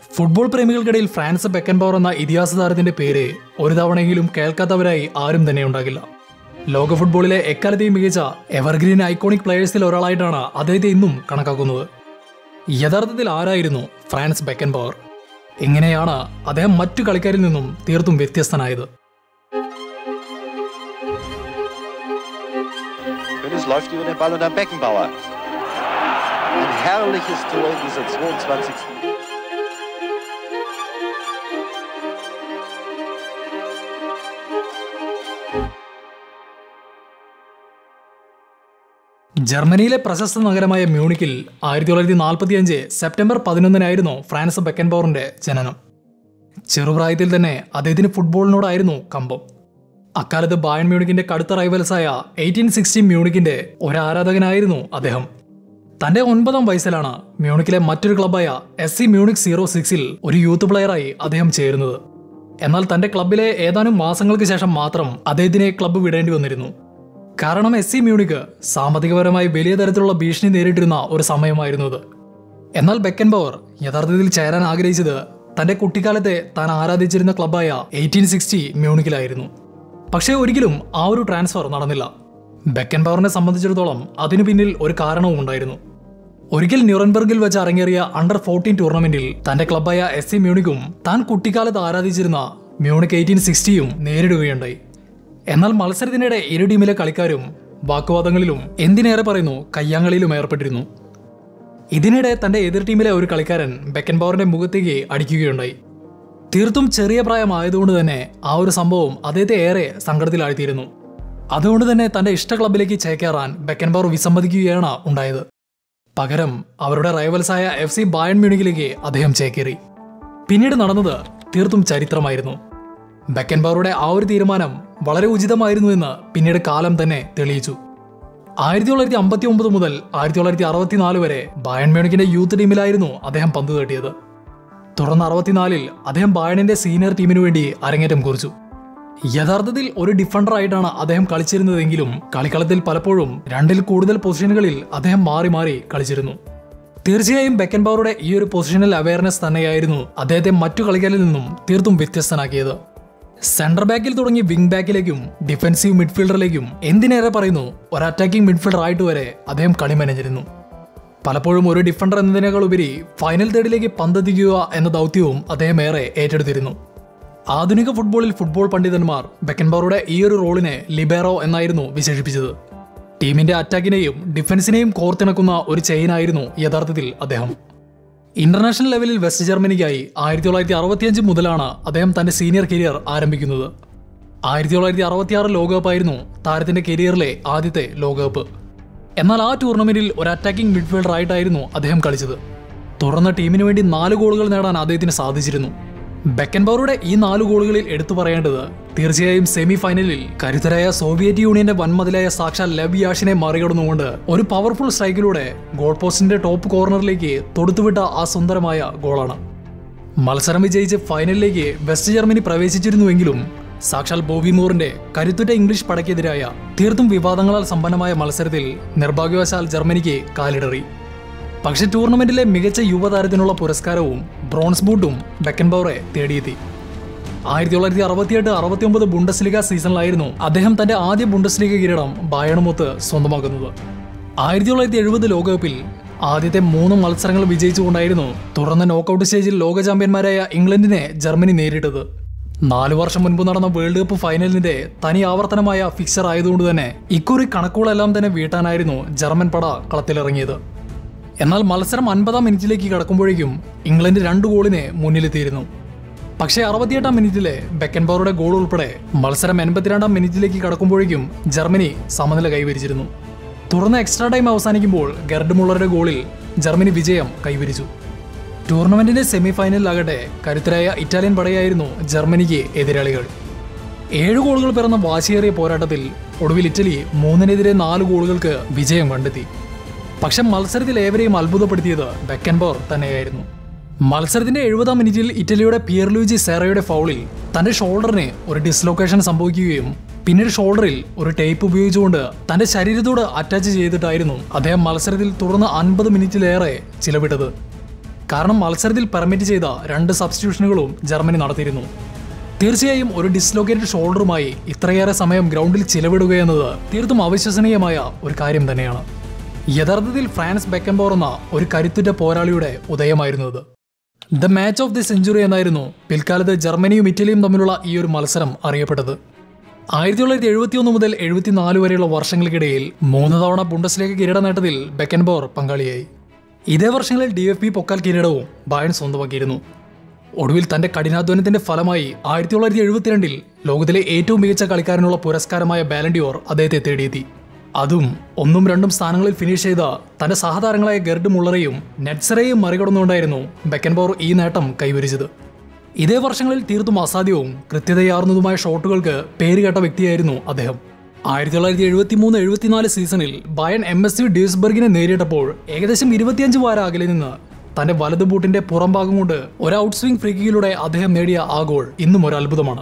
Football പ്രേമികൾക്കിടയിൽ France Beckenbauer എന്ന ഇതിഹാസ താരത്തിന്റെ പേര് ഒരു തവണയെങ്കിലും കേൾക്കാത്തവരായി ആരും തന്നെ ഉണ്ടാകില്ല ലോക ഫുട്ബോളിലെ എക്കാലത്തെയും മികച്ച എവർഗ്രീൻ ഐക്കോണിക് പ്ലെയേഴ്സിൽ ഒരാളായിട്ടാണ് അദ്ദേഹത്തെ ഇന്നും കണക്കാക്കുന്നത് യഥാർത്ഥത്തിൽ ആരായിരുന്നു ഫ്രാൻസ് ബെക്കൻബോർ എങ്ങനെയാണ് അദ്ദേഹം മറ്റു കളിക്കാരിൽ നിന്നും തീർത്തും വ്യത്യസ്തനായത് Hönes läuft über den Ball und dann Beckenbauer. Ein herrliches Tor in dieser 22. Minute. ജർമ്മനിയിലെ പ്രശസ്ത നഗരമായ മ്യൂണിക്കിൽ ആയിരത്തി തൊള്ളായിരത്തി നാൽപ്പത്തി അഞ്ച് സെപ്റ്റംബർ പതിനൊന്നിനായിരുന്നു ഫ്രാൻസ് ബെക്കൻബോറിന്റെ ജനനം ചെറുപ്രായത്തിൽ തന്നെ അദ്ദേഹത്തിന് ഫുട്ബോളിനോടായിരുന്നു കമ്പം അക്കാലത്ത് ബായൺ മ്യൂണിക്കിന്റെ കടുത്ത റൈവൽസായ എയ്റ്റീൻ സിക്സ്റ്റി മ്യൂണിക്കിന്റെ ഒരു ആരാധകനായിരുന്നു അദ്ദേഹം തന്റെ ഒൻപതാം വയസ്സിലാണ് മ്യൂണിക്കിലെ മറ്റൊരു ക്ലബായ എസ് സി മ്യൂണിക് സീറോ സിക്സിൽ ഒരു യൂത്ത് പ്ലെയറായി അദ്ദേഹം ചേരുന്നത് എന്നാൽ തന്റെ ക്ലബിലെ ഏതാനും മാസങ്ങൾക്ക് ശേഷം മാത്രം അദ്ദേഹത്തിനെ ക്ലബ്ബ് വിടേണ്ടി വന്നിരുന്നു കാരണം എസ് സി മ്യൂണിക്ക് സാമ്പത്തികപരമായി വലിയ തരത്തിലുള്ള ഭീഷണി നേരിട്ടിരുന്ന ഒരു സമയമായിരുന്നു അത് എന്നാൽ ബെക്കൻബവർ യഥാർത്ഥത്തിൽ ചേരാൻ ആഗ്രഹിച്ചത് തന്റെ കുട്ടിക്കാലത്തെ താൻ ആരാധിച്ചിരുന്ന ക്ലബായ എയ്റ്റീൻ സിക്സ്റ്റി മ്യൂണിക്കിലായിരുന്നു പക്ഷേ ഒരിക്കലും ആ ഒരു ട്രാൻസ്ഫർ നടന്നില്ല ബെക്കൻബവറിനെ സംബന്ധിച്ചിടത്തോളം അതിനു പിന്നിൽ ഒരു കാരണവും ഉണ്ടായിരുന്നു ഒരിക്കൽ ന്യൂറൻബർഗിൽ വെച്ച് അരങ്ങേറിയ അണ്ടർ ഫോർട്ടീൻ ടൂർണമെന്റിൽ തന്റെ ക്ലബായ എസ് സി മ്യൂണിക്കും താൻ കുട്ടിക്കാലത്ത് ആരാധിച്ചിരുന്ന മ്യൂണിക് എയ്റ്റീൻ സിക്സ്റ്റിയും നേരിടുകയുണ്ടായി എന്നാൽ മത്സരത്തിനിടെ ഇരു ടീമിലെ കളിക്കാരും വാക്കുവാദങ്ങളിലും എന്തിനേറെ പറയുന്നു കയ്യാങ്കളിയിലും ഏർപ്പെട്ടിരുന്നു ഇതിനിടെ തന്റെ എതിർ ടീമിലെ ഒരു കളിക്കാരൻ ബെക്കൻബവറിന്റെ മുഖത്തേക്ക് അടിക്കുകയുണ്ടായി തീർത്തും ചെറിയ പ്രായമായതുകൊണ്ട് തന്നെ ആ ഒരു സംഭവം അദ്ദേഹത്തെ ഏറെ സങ്കടത്തിലാഴ്ത്തിയിരുന്നു അതുകൊണ്ട് തന്നെ തന്റെ ഇഷ്ട ക്ലബിലേക്ക് ചേക്കേറാൻ ബെക്കൻബവർ വിസമ്മതിക്കുകയാണ് ഉണ്ടായത് പകരം അവരുടെ റൈവൽസായ എഫ് സി ബായൺ മ്യൂണിക്കിലേക്ക് അദ്ദേഹം ചേക്കേറി പിന്നീട് നടന്നത് തീർത്തും ചരിത്രമായിരുന്നു ബെക്കൻബവറുടെ ആ ഒരു തീരുമാനം വളരെ ഉചിതമായിരുന്നു എന്ന് പിന്നീട് കാലം തന്നെ തെളിയിച്ചു ആയിരത്തി തൊള്ളായിരത്തി അമ്പത്തി ഒമ്പത് മുതൽ ആയിരത്തി തൊള്ളായിരത്തി അറുപത്തിനാല് വരെ ബായൺ മ്യൂണിക്കിന്റെ യൂത്ത് ടീമിലായിരുന്നു അദ്ദേഹം പന്ത് തട്ടിയത് തുടർന്ന് അറുപത്തിനാലിൽ അദ്ദേഹം ബായണിന്റെ സീനിയർ ടീമിനു വേണ്ടി അരങ്ങേറ്റം കുറിച്ചു യഥാർത്ഥത്തിൽ ഒരു ഡിഫൻഡർ ആയിട്ടാണ് അദ്ദേഹം കളിച്ചിരുന്നതെങ്കിലും കളിക്കളത്തിൽ പലപ്പോഴും രണ്ടിൽ കൂടുതൽ പൊസിഷനുകളിൽ അദ്ദേഹം മാറി മാറി കളിച്ചിരുന്നു തീർച്ചയായും ബെക്കൻബവറുടെ ഈ ഒരു പൊസിഷണൽ അവയർനെസ് തന്നെയായിരുന്നു അദ്ദേഹത്തെ മറ്റു കളിക്കാരിൽ നിന്നും തീർത്തും വ്യത്യസ്തനാക്കിയത് സെന്റർ ബാക്കിൽ തുടങ്ങി വിംഗ് ബാക്കിലേക്കും ഡിഫൻസീവ് മിഡ്ഫീൽഡറിലേക്കും എന്തിനേറെ പറയുന്നു ഒരു അറ്റാക്കിംഗ് മിഡ്ഫീൽഡർ ആയിട്ട് വരെ അദ്ദേഹം കളി മെനഞ്ഞിരുന്നു പലപ്പോഴും ഒരു ഡിഫൻഡർ എന്നതിനേക്കാൾ ഉപരി ഫൈനൽ തേർഡിലേക്ക് പന്തെത്തിക്കുക എന്ന ദൗത്യവും അദ്ദേഹം ഏറെ ഏറ്റെടുത്തിരുന്നു ആധുനിക ഫുട്ബോളിൽ ഫുട്ബോൾ പണ്ഡിതന്മാർ ബെക്കൻബറുടെ ഈ ഒരു റോളിനെ ലിബേറോ എന്നായിരുന്നു വിശേഷിപ്പിച്ചത് ടീമിന്റെ അറ്റാക്കിനെയും ഡിഫൻസിനെയും കോർത്തിണക്കുന്ന ഒരു ചെയിനായിരുന്നു യഥാർത്ഥത്തിൽ അദ്ദേഹം ഇന്റർനാഷണൽ ലെവലിൽ വെസ്റ്റ് ജർമ്മനിക്കായി ആയിരത്തി തൊള്ളായിരത്തി അറുപത്തിയഞ്ച് മുതലാണ് അദ്ദേഹം തന്റെ സീനിയർ കരിയർ ആരംഭിക്കുന്നത് ആയിരത്തി തൊള്ളായിരത്തി അറുപത്തിയാറ് ലോകകപ്പായിരുന്നു താരത്തിന്റെ കരിയറിലെ ആദ്യത്തെ ലോകകപ്പ് എന്നാൽ ആ ടൂർണമെന്റിൽ ഒരു അറ്റാക്കിംഗ് മിഡ്ഫീൽഡർ ആയിട്ടായിരുന്നു അദ്ദേഹം കളിച്ചത് തുടർന്ന് ടീമിന് വേണ്ടി നാല് ഗോളുകൾ നേടാൻ അദ്ദേഹത്തിന് സാധിച്ചിരുന്നു ബെക്കൻബവറുടെ ഈ നാല് ഗോളുകളിൽ എടുത്തു പറയേണ്ടത് തീർച്ചയായും സെമി ഫൈനലിൽ കരുത്തരായ സോവിയറ്റ് യൂണിയന്റെ വൻമതിലായ സാക്ഷാൽ ലവ് യാഷിനെ മറികടന്നുകൊണ്ട് ഒരു പവർഫുൾ സ്ട്രൈക്കിലൂടെ ഗോൾ പോസ്റ്റിന്റെ ടോപ്പ് കോർണറിലേക്ക് തൊടുത്തുവിട്ട ആ സുന്ദരമായ ഗോളാണ് മത്സരം വിജയിച്ച് ഫൈനലിലേക്ക് വെസ്റ്റ് ജർമ്മനി പ്രവേശിച്ചിരുന്നുവെങ്കിലും സാക്ഷാൽ ബോബി മൂറിന്റെ കരുത്തുറ്റ ഇംഗ്ലീഷ് പടയ്ക്കെതിരായ തീർത്തും വിവാദങ്ങളാൽ സമ്പന്നമായ മത്സരത്തിൽ നിർഭാഗ്യവശാൽ ജർമ്മനിക്ക് കാലിടറി പക്ഷേ ടൂർണമെന്റിലെ മികച്ച യുവതാരത്തിനുള്ള പുരസ്കാരവും ബ്രോൺസ് ബൂട്ടും ബെക്കൻബൗറെ തേടിയെത്തി ആയിരത്തി തൊള്ളായിരത്തി അറുപത്തിയെട്ട് അറുപത്തിയൊമ്പത് ബുണ്ടസ്ലിഗ സീസണിലായിരുന്നു അദ്ദേഹം തന്റെ ആദ്യ ബുണ്ടസ്ലിഗ കിരീടം ബയണുമൊത്ത് സ്വന്തമാക്കുന്നത് ആയിരത്തി തൊള്ളായിരത്തി എഴുപത് ലോകകപ്പിൽ ആദ്യത്തെ മൂന്ന് മത്സരങ്ങൾ വിജയിച്ചുകൊണ്ടായിരുന്നു തുടർന്ന് നോക്കൌട്ട് സ്റ്റേജിൽ ലോക ചാമ്പ്യന്മാരായ ഇംഗ്ലണ്ടിനെ ജർമ്മനി നേരിട്ടത് നാലു വർഷം മുൻപ് നടന്ന വേൾഡ് കപ്പ് ഫൈനലിന്റെ തനി ആവർത്തനമായ ഫിക്സർ ആയതുകൊണ്ട് തന്നെ ഇക്കുറി കണക്കുകളെല്ലാം തന്നെ വീട്ടാനായിരുന്നു ജർമ്മൻ പട കളത്തിലിറങ്ങിയത് എന്നാൽ മത്സരം അൻപതാം മിനിറ്റിലേക്ക് കടക്കുമ്പോഴേക്കും ഇംഗ്ലണ്ട് രണ്ട് ഗോളിന് മുന്നിലെത്തിയിരുന്നു പക്ഷേ അറുപത്തിയെട്ടാം മിനിറ്റിലെ ബെക്കൻബവറുടെ ഗോൾ ഉൾപ്പെടെ മത്സരം എൺപത്തിരണ്ടാം മിനിറ്റിലേക്ക് കടക്കുമ്പോഴേക്കും ജർമ്മനി സമനില കൈവരിച്ചിരുന്നു തുടർന്ന് എക്സ്ട്രാ ടൈം അവസാനിക്കുമ്പോൾ ഗർഡ് മുള്ളറുടെ ഗോളിൽ ജർമ്മനി വിജയം കൈവരിച്ചു ടൂർണമെന്റിന്റെ സെമി ഫൈനലിലാകട്ടെ കരുത്തരായ ഇറ്റാലിയൻ പടയായിരുന്നു ജർമ്മനിക്ക് എതിരാളികൾ ഏഴ് ഗോളുകൾ പിറന്ന വാശിയേറിയ പോരാട്ടത്തിൽ ഒടുവിൽ ഇറ്റലി മൂന്നിനെതിരെ നാല് ഗോളുകൾക്ക് വിജയം കണ്ടെത്തി പക്ഷെ മത്സരത്തിൽ ഏവരെയും അത്ഭുതപ്പെടുത്തിയത് ബെക്കൻബോർ തന്നെയായിരുന്നു മത്സരത്തിന്റെ എഴുപതാം മിനിറ്റിൽ ഇറ്റലിയുടെ പിയർലൂജി സെറയുടെ ഫൗളിൽ തന്റെ ഷോൾഡറിന് ഒരു ഡിസ്ലൊക്കേഷൻ സംഭവിക്കുകയും പിന്നീട് ഷോൾഡറിൽ ഒരു ടേപ്പ് ഉപയോഗിച്ചുകൊണ്ട് തന്റെ ശരീരത്തോട് അറ്റാച്ച് ചെയ്തിട്ടായിരുന്നു അദ്ദേഹം മത്സരത്തിൽ തുടർന്ന് അൻപത് മിനിറ്റിലേറെ ചിലവിട്ടത് കാരണം മത്സരത്തിൽ പെർമിറ്റ് ചെയ്ത രണ്ട് സബ്സ്റ്റിറ്റ്യൂഷനുകളും ജർമ്മനി നടത്തിയിരുന്നു തീർച്ചയായും ഒരു ഡിസ്ലോക്കേറ്റഡ് ഷോൾഡറുമായി ഇത്രയേറെ സമയം ഗ്രൗണ്ടിൽ ചിലവിടുക എന്നത് തീർത്തും അവിശ്വസനീയമായ ഒരു കാര്യം തന്നെയാണ് യഥാർത്ഥത്തിൽ ഫ്രാൻസ് ബെക്കൻബോർ എന്ന ഒരു കരുത്തുറ്റ പോരാളിയുടെ ഉദയമായിരുന്നു ഇത് the match of the century എന്നായിരുന്നു പിൽക്കാലത്ത് ജർമ്മനിയും ഇറ്റലിയും തമ്മിലുള്ള ഈ ഒരു മത്സരം അറിയപ്പെട്ടത് ആയിരത്തി തൊള്ളായിരത്തി എഴുപത്തിയൊന്ന് മുതൽ എഴുപത്തിനാല് വരെയുള്ള വർഷങ്ങൾക്കിടയിൽ മൂന്ന് തവണ ബുണ്ടസ്ലേഖ കിരീട നേട്ടത്തിൽ ബെക്കൻബോർ പങ്കാളിയായി ഇതേ വർഷങ്ങളിൽ ഡി എഫ് പി പൊക്കാൽ കിരീടവും ബായൺ സ്വന്തമാക്കിയിരുന്നു ഒടുവിൽ തന്റെ കഠിനാധ്വാനത്തിന്റെ ഫലമായി ആയിരത്തി തൊള്ളായിരത്തി എഴുപത്തിരണ്ടിൽ ലോകത്തിലെ ഏറ്റവും മികച്ച കളിക്കാരനുള്ള പുരസ്കാരമായ ബാലൻഡിയോർ അദ്ദേഹത്തെ തേടിയെത്തി അതും ഒന്നും രണ്ടും സ്ഥാനങ്ങളിൽ ഫിനിഷ് ചെയ്ത തന്റെ സഹതാരങ്ങളായ ഗർഡ് മുള്ളറയും നെറ്റ്സറേയും മറികടന്നുകൊണ്ടായിരുന്നു ബെക്കൻബോർ ഈ നേട്ടം കൈവരിച്ചത് ഇതേ വർഷങ്ങളിൽ തീർത്തും അസാധ്യവും കൃത്യതയാർന്നതുമായ ഷോട്ടുകൾക്ക് പേരുകേട്ട വ്യക്തിയായിരുന്നു അദ്ദേഹം ആയിരത്തി തൊള്ളായിരത്തി എഴുപത്തി മൂന്ന് എഴുപത്തിനാല് സീസണിൽ ബയൺ എം എസ് സി ഡ്യൂസ്ബർഗിനെ നേരിട്ടപ്പോൾ ഏകദേശം ഇരുപത്തിയഞ്ച് വാര അകലെ നിന്ന് തന്റെ വലത് ബൂട്ടിന്റെ പുറം ഭാഗം കൊണ്ട് ഒരു ഔട്ട് സ്വിംഗ് ഫ്രീക്കിലൂടെ അദ്ദേഹം നേടിയ ആ ഗോൾ ഇന്നും ഒരു അത്ഭുതമാണ്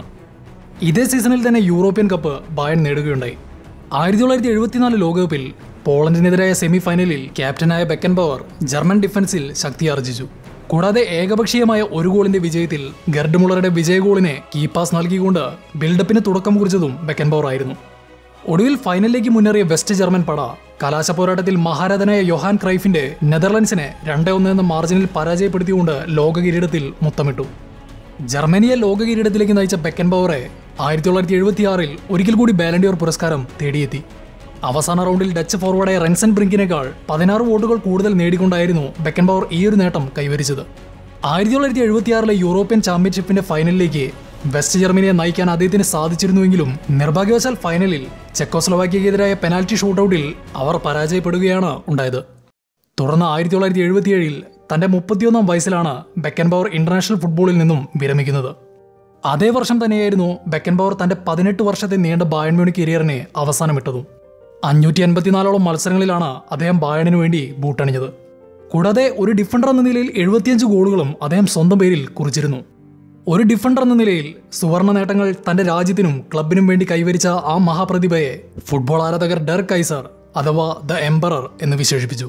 ഇതേ സീസണിൽ തന്നെ യൂറോപ്യൻ കപ്പ് ബയൺ നേടുകയുണ്ടായി ആയിരത്തി തൊള്ളായിരത്തി എഴുപത്തിനാല് ലോകകപ്പിൽ പോളണ്ടിനെതിരായ സെമി ഫൈനലിൽ ക്യാപ്റ്റനായ ബെക്കൻ പവർ ജർമ്മൻ ഡിഫൻസിൽ ശക്തി ആർജിച്ചു കൂടാതെ ഏകപക്ഷീയമായ ഒരു ഗോളിന്റെ വിജയത്തിൽ ഗർഡ് മുളറുടെ വിജയ ഗോളിനെ കീപാസ് നൽകിക്കൊണ്ട് ബിൽഡപ്പിന് തുടക്കം കുറിച്ചതും ബെക്കൻ പവർ ആയിരുന്നു ഒടുവിൽ ഫൈനലിലേക്ക് മുന്നേറിയ വെസ്റ്റ് ജർമ്മൻ പട കലാശ പോരാട്ടത്തിൽ മഹാരഥനായ യൊഹാൻ ക്രൈഫിന്റെ നെതർലൻഡ്സിനെ രണ്ടേ ഒന്ന് എന്ന മാർജിനിൽ പരാജയപ്പെടുത്തിക്കൊണ്ട് ലോക കിരീടത്തിൽ മുത്തമിട്ടു ജർമ്മനിയെ ലോക കിരീടത്തിലേക്ക് നയിച്ച ബെക്കൻ പവറെ ആയിരത്തി തൊള്ളായിരത്തി എഴുപത്തിയാറിൽ ഒരിക്കൽ കൂടി ബാലൻഡിയോർ പുരസ്കാരം തേടിയെത്തി അവസാന റൗണ്ടിൽ ഡച്ച് ഫോർവേഡായ റെൻസൻ ബ്രിങ്കിനേക്കാൾ പതിനാറ് വോട്ടുകൾ കൂടുതൽ നേടിക്കൊണ്ടായിരുന്നു ബെക്കൻ പവർ ഈ ഒരു നേട്ടം കൈവരിച്ചത് ആയിരത്തി തൊള്ളായിരത്തി എഴുപത്തിയാറിലെ യൂറോപ്യൻ ചാമ്പ്യൻഷിപ്പിന്റെ ഫൈനലിലേക്ക് വെസ്റ്റ് ജർമ്മനിയെ നയിക്കാൻ അദ്ദേഹത്തിന് സാധിച്ചിരുന്നുവെങ്കിലും നിർഭാഗ്യവശാൽ ഫൈനലിൽ ചെക്കോസ്ലോവാക്യക്കെതിരായ പെനാൽറ്റി ഷൂട്ടൌട്ടിൽ അവർ പരാജയപ്പെടുകയാണ് ഉണ്ടായത് തുടർന്ന് ആയിരത്തി തൊള്ളായിരത്തി എഴുപത്തിയേഴിൽ തന്റെ മുപ്പത്തിയൊന്നാം വയസ്സിലാണ് ബെക്കൻ പവർ ഇന്റർനാഷണൽ ഫുട്ബോളിൽ നിന്നും വിരമിക്കുന്നത് അതേ വർഷം തന്നെയായിരുന്നു ബെക്കൻ പവർ തന്റെ പതിനെട്ട് വർഷത്തെ നീണ്ട ബായൺ മ്യൂണിക് കരിയറിനെ അവസാനമിട്ടതും അഞ്ഞൂറ്റി എൺപത്തിനാലോളം മത്സരങ്ങളിലാണ് അദ്ദേഹം ബായണിനു വേണ്ടി ബൂട്ടണിഞ്ഞത് കൂടാതെ ഒരു ഡിഫൻഡർ എന്ന നിലയിൽ എഴുപത്തിയഞ്ച് ഗോളുകളും അദ്ദേഹം സ്വന്തം പേരിൽ കുറിച്ചിരുന്നു ഒരു ഡിഫൻഡർ എന്ന നിലയിൽ സുവർണ നേട്ടങ്ങൾ തന്റെ രാജ്യത്തിനും ക്ലബിനും വേണ്ടി കൈവരിച്ച ആ മഹാപ്രതിഭയെ ഫുട്ബോൾ ആരാധകർ ഡർ കൈസർ അഥവാ ദ എംബറർ എന്ന് വിശേഷിപ്പിച്ചു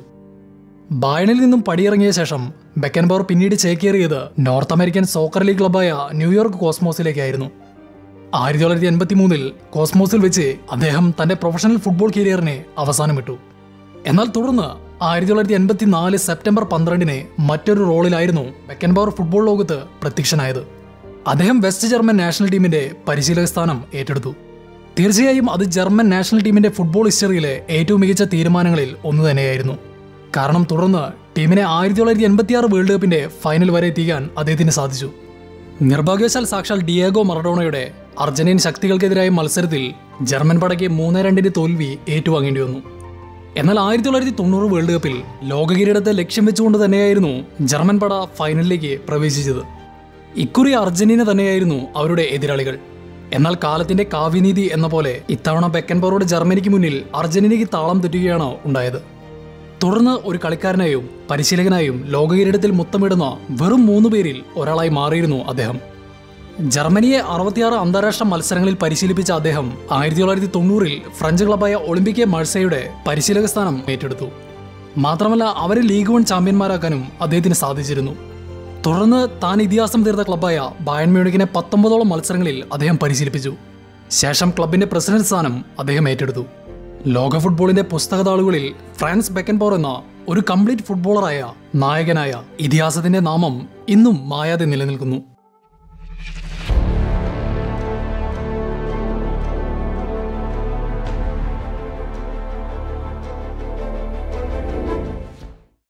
ബായണിൽ നിന്നും പടിയിറങ്ങിയ ശേഷം ബെക്കൻബോർ പിന്നീട് ചേക്കേറിയത് നോർത്ത് അമേരിക്കൻ സോക്കർ ലീഗ് ക്ലബായ ന്യൂയോർക്ക് കോസ്മോസിലേക്കായിരുന്നു ആയിരത്തി തൊള്ളായിരത്തി എൺപത്തി മൂന്നിൽ കോസ്മോസിൽ വെച്ച് അദ്ദേഹം തന്റെ പ്രൊഫഷണൽ ഫുട്ബോൾ കരിയറിനെ അവസാനമിട്ടു എന്നാൽ തുടർന്ന് ആയിരത്തി തൊള്ളായിരത്തി എൺപത്തി നാല് സെപ്റ്റംബർ പന്ത്രണ്ടിന് മറ്റൊരു റോളിലായിരുന്നു ബെക്കൻബോർ ഫുട്ബോൾ ലോകത്ത് പ്രത്യക്ഷനായത് അദ്ദേഹം വെസ്റ്റ് ജർമ്മൻ നാഷണൽ ടീമിന്റെ പരിശീലക സ്ഥാനം ഏറ്റെടുത്തു തീർച്ചയായും അത് ജർമ്മൻ നാഷണൽ ടീമിന്റെ ഫുട്ബോൾ ഹിസ്റ്ററിയിലെ ഏറ്റവും മികച്ച തീരുമാനങ്ങളിൽ ഒന്ന് തന്നെയായിരുന്നു കാരണം തുടർന്ന് ടീമിനെ ആയിരത്തി തൊള്ളായിരത്തി എൺപത്തിയാറ് വേൾഡ് കപ്പിന്റെ ഫൈനൽ വരെ എത്തിക്കാൻ അദ്ദേഹത്തിന് സാധിച്ചു നിർഭാഗ്യവശാൽ സാക്ഷാൽ ഡിയേഗോ മറഡോണയുടെ അർജന്റീൻ ശക്തികൾക്കെതിരായ മത്സരത്തിൽ ജർമ്മൻ പടയ്ക്ക് മൂന്ന് രണ്ടിന്റെ തോൽവി ഏറ്റുവാങ്ങേണ്ടി വന്നു എന്നാൽ ആയിരത്തി തൊള്ളായിരത്തി തൊണ്ണൂറ് വേൾഡ് കപ്പിൽ ലോക കിരീടത്തെ ലക്ഷ്യം വെച്ചുകൊണ്ട് തന്നെയായിരുന്നു ജർമ്മൻ പട ഫൈനലിലേക്ക് പ്രവേശിച്ചത് ഇക്കുറി അർജന്റീന തന്നെയായിരുന്നു അവരുടെ എതിരാളികൾ എന്നാൽ കാലത്തിന്റെ കാവ്യനീതി എന്ന പോലെ ഇത്തവണ ബെക്കൻബറോട് ജർമ്മനിക്ക് മുന്നിൽ അർജന്റീനയ്ക്ക് താളം തെറ്റുകയാണ് ഉണ്ടായത് തുടർന്ന് ഒരു കളിക്കാരനായും പരിശീലകനായും ലോക കിരീടത്തിൽ മുത്തമിടുന്ന വെറും മൂന്ന് പേരിൽ ഒരാളായി മാറിയിരുന്നു അദ്ദേഹം ജർമ്മനിയെ അറുപത്തിയാറ് അന്താരാഷ്ട്ര മത്സരങ്ങളിൽ പരിശീലിപ്പിച്ച അദ്ദേഹം ആയിരത്തി തൊള്ളായിരത്തി തൊണ്ണൂറിൽ ഫ്രഞ്ച് ക്ലബായ ഒളിമ്പിക് മഴ്സയുടെ പരിശീലക സ്ഥാനം ഏറ്റെടുത്തു മാത്രമല്ല അവരെ ലീഗ് വൺ ചാമ്പ്യന്മാരാക്കാനും അദ്ദേഹത്തിന് സാധിച്ചിരുന്നു തുടർന്ന് താൻ ഇതിഹാസം തീർത്ത ക്ലബായ ബായൺ മ്യൂണിക്കിനെ പത്തൊമ്പതോളം മത്സരങ്ങളിൽ അദ്ദേഹം പരിശീലിപ്പിച്ചു ശേഷം ക്ലബിന്റെ പ്രസിഡന്റ് സ്ഥാനം അദ്ദേഹം ഏറ്റെടുത്തു ലോക ഫുട്ബോളിന്റെ പുസ്തകതാളുകളിൽ ഫ്രാൻസ് ബെക്കൻപോർ എന്ന ഒരു കംപ്ലീറ്റ് ഫുട്ബോളറായ നായകനായ ഇതിഹാസത്തിന്റെ നാമം ഇന്നും മായാതെ നിലനിൽക്കുന്നു